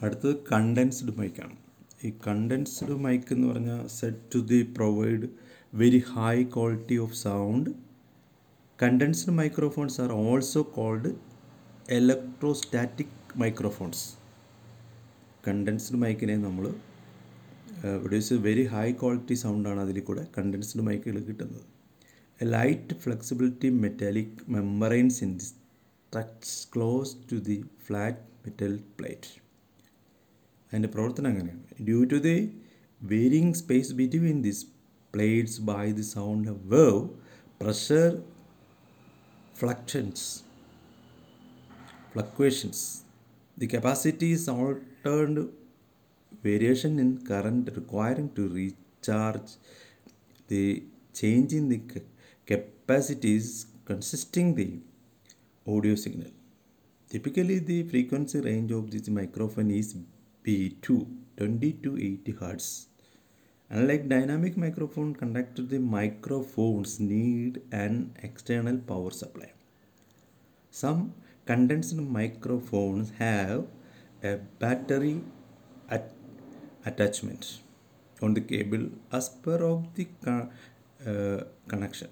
അടുത്തത് കണ്ടൻസ്ഡ് മൈക്കാണ് ഈ condensed mic എന്ന് പറഞ്ഞാൽ set to the provide very high quality of sound condensed microphones are also called electrostatic microphones condensed മൈക്കിനെ നമ്മൾ produce very high quality സൗണ്ടാണ് അതിൽ കൂടെ കണ്ടൻസ്ഡ് മൈക്കുകൾ കിട്ടുന്നത് a light flexibility metallic membranes in the structs close to the flat metal plate അതിൻ്റെ പ്രവർത്തനം അങ്ങനെയാണ് due to the varying space between this plates by the sound wave pressure fluctuations fluctuations. The capacity is altered variation in current requiring to recharge the change in the ca- capacities consisting the audio signal. Typically, the frequency range of this microphone is B2, 20 to 80 Hz. Unlike dynamic microphone conductor, the microphones need an external power supply. Some condensed microphones have a battery at- attachment on the cable as per of the co- uh, connection.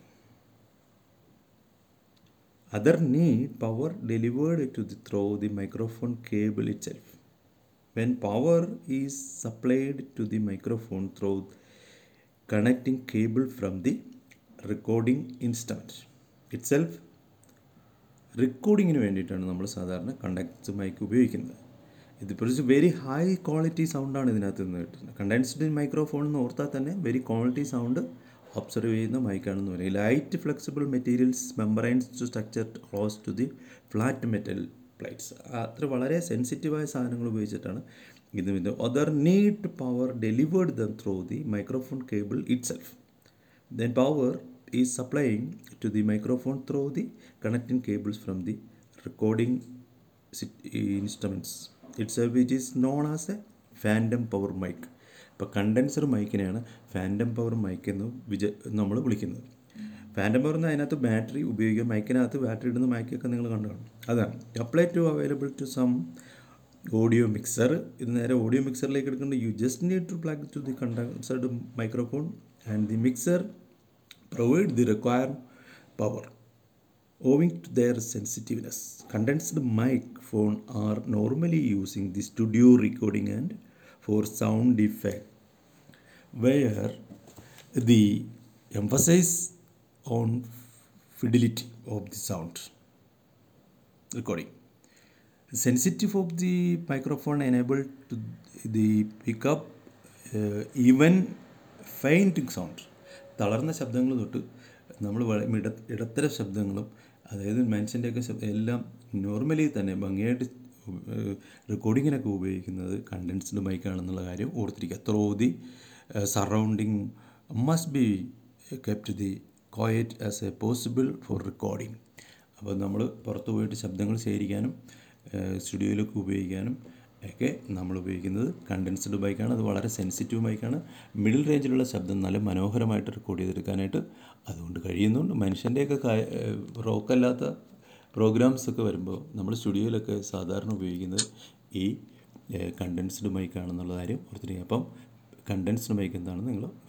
Other need power delivered to the through the microphone cable itself. When power is supplied to the microphone through connecting cable from the recording instrument itself റെക്കോർഡിങ്ങിന് വേണ്ടിയിട്ടാണ് നമ്മൾ സാധാരണ കണ്ടക്സ് mic ഉപയോഗിക്കുന്നത് ഇതിപ്പോൾ ഒരു very high quality സൗണ്ടാണ് ഇതിനകത്ത് നിന്ന് കിട്ടുന്നത് കണ്ടൻസ്ഡ് മൈക്രോഫോൺ എന്ന് ഓർത്താൽ തന്നെ വെരി ക്വാളിറ്റി സൗണ്ട് ഒബ്സർവ് ചെയ്യുന്ന മൈക്കാണെന്ന് പറയും light flexible materials membranes to structure close to the flat metal plates അത്ര വളരെ സെൻസിറ്റീവായ സാധനങ്ങൾ ഉപയോഗിച്ചിട്ടാണ് ഇത് ഇത് other need power delivered them through the microphone cable itself then power is supplying to the microphone through the connecting cables from the recording sit- instruments itself which is known as a phantom power mic ഇപ്പോൾ condenser മൈക്കിനെയാണ് phantom power mic എന്ന് വിജ നമ്മൾ വിളിക്കുന്നത് phantom power എന്ന് അതിനകത്ത് battery ഉപയോഗിക്കുക മൈക്കിനകത്ത് battery ഇടുന്ന മൈക്കൊക്കെ നിങ്ങൾ കണ്ടു കാണും അതാണ് apply to available to some audio mixer ഇത് നേരെ ഓഡിയോ മിക്സറിലേക്ക് എടുക്കേണ്ട you just need to plug to the condenser microphone and the mixer provide the require power owing to their sensitiveness. Condensed microphone are normally using the studio recording and for sound effect, where the emphasis on fidelity of the sound recording. Sensitive of the microphone enable to the pickup uh, even faint sound. തളർന്ന ശബ്ദങ്ങൾ തൊട്ട് നമ്മൾ വള- ഇട ഇടത്തര ശബ്ദങ്ങളും അതായത് മനുഷ്യൻ്റെയൊക്കെ ശബ്ദം എല്ലാം നോർമലി തന്നെ ഭംഗിയായിട്ട് റെക്കോർഡിങ്ങിനൊക്കെ ഉപയോഗിക്കുന്നത് കണ്ടൻസ്ഡ് മൈക്കാണെന്നുള്ള കാര്യം ഓർത്തിരിക്കുക through the surrounding must be kept the quiet as a possible for recording അപ്പോൾ നമ്മൾ പുറത്ത് പോയിട്ട് ശബ്ദങ്ങൾ ശേഖരിക്കാനും സ്റ്റുഡിയോയിലൊക്കെ ഉപയോഗിക്കാനും ഒക്കെ നമ്മൾ ഉപയോഗിക്കുന്നത് കണ്ടൻസ്ഡ് ബൈക്കാണ് അത് വളരെ സെൻസിറ്റീവ് ബൈക്കാണ് മിഡിൽ റേഞ്ചിലുള്ള ശബ്ദം നല്ല മനോഹരമായിട്ട് റെക്കോർഡ് ചെയ്തെടുക്കാനായിട്ട് അതുകൊണ്ട് കഴിയുന്നുണ്ട് മനുഷ്യൻ്റെയൊക്കെ റോക്കല്ലാത്ത പ്രോഗ്രാംസ് ഒക്കെ വരുമ്പോൾ നമ്മൾ സ്റ്റുഡിയോയിലൊക്കെ സാധാരണ ഉപയോഗിക്കുന്നത് ഈ കണ്ടൻസ്ഡ് മൈക്കാണെന്നുള്ള കാര്യം ഓർത്തിരിക്കുക അപ്പം കണ്ടൻസ്ഡ് മൈക്ക് എന്താണെന്ന് നിങ്ങൾ